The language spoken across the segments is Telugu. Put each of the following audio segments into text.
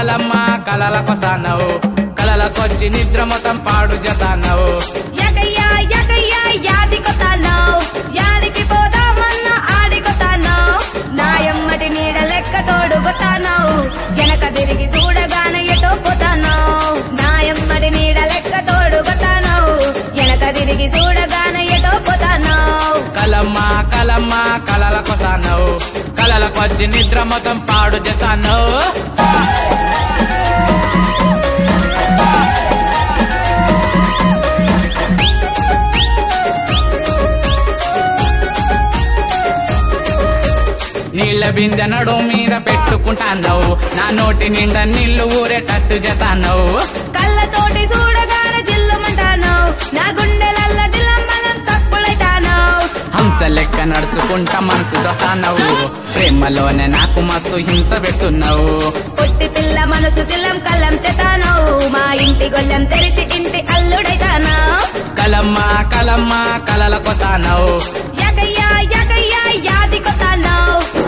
కలమ్మ కలలకొస్తానవు కలలకొచ్చి నిద్ర మొత్తం పాడు జతానవు ఎగయ్యా ఎగయ్యా యాదికొతానో యాడికి పోదామన్న ఆడికొతానో నాయమ్మటి నీడ లెక్క తోడుగొతానో వెనక తిరిగి చూడగానే ఎటో పోతానో నాయమ్మటి నీడ లెక్క తోడుగొతానో వెనక తిరిగి చూడగానే ఎటో పోతానో కలమ్మ కలమ్మ కలలకొస్తానవు కలలకొచ్చి నిద్ర మొత్తం పాడు జతానవు నీళ్ళ బిందె నడు మీద పెట్టుకుంటానవు నా నోటి నిండా నీళ్లు ఊరేటట్టు జతానవు కళ్ళతోటి చూడగానే జిల్లుమంటానో నా గుండెలల్ల జిల్లమ్మలం తప్పుడైతానో హంస లెక్క నడుచుకుంటా మనసు దొస్తానవు ప్రేమలోనే నాకు మస్తు హింస పెడుతున్నావు పొట్టి పిల్ల మనసు చిల్లం కళ్ళం చేతానో మా ఇంటి గొల్లెం తెరిచి ఇంటి అల్లుడైతానో కలమ్మ కలమ్మ కలల కొతానవు యగయ్యా యగయ్యా యాదికొతానో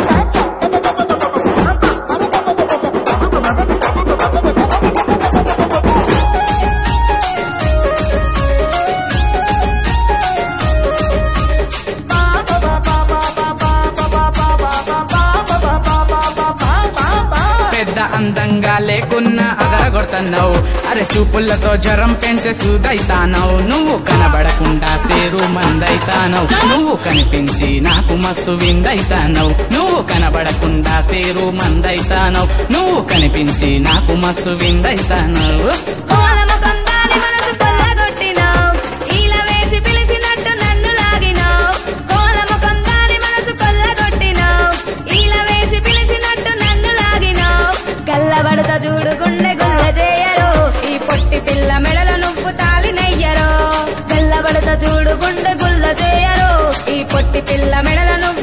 పెద్ద అందంగా లేకున్నా అదరగొడుతున్నావు అరే చూపులతో జ్వరం పెంచే సూదైతానవు నువ్వు కనబడకుండా సేరు మందైతానవు నువ్వు కనిపించి నాకు మస్తు విందైతానవు నువ్వు కనబడకుండా సేరు మందైతానవు నువ్వు కనిపించి నాకు మస్తు విందైతానవు కోలముఖం దాని మనసు కొల్లగొట్టినావు ఈల వేసి పిలిచినట్టు నన్ను లాగినావు కోలముఖం దాని మనసు కొల్లగొట్టినావు ఈల వేసి పిలిచినట్టు నన్ను లాగినావు గల్లబడత చూడు గుండె గుల్ల చేయరు ఈ పొట్టి పిల్ల మెడల నువ్వు తాలి నెయ్యరు గల్లబడత చూడు గుండె గుల్ల చేయరు ఈ పొట్టి పిల్ల మెడల నువ్వు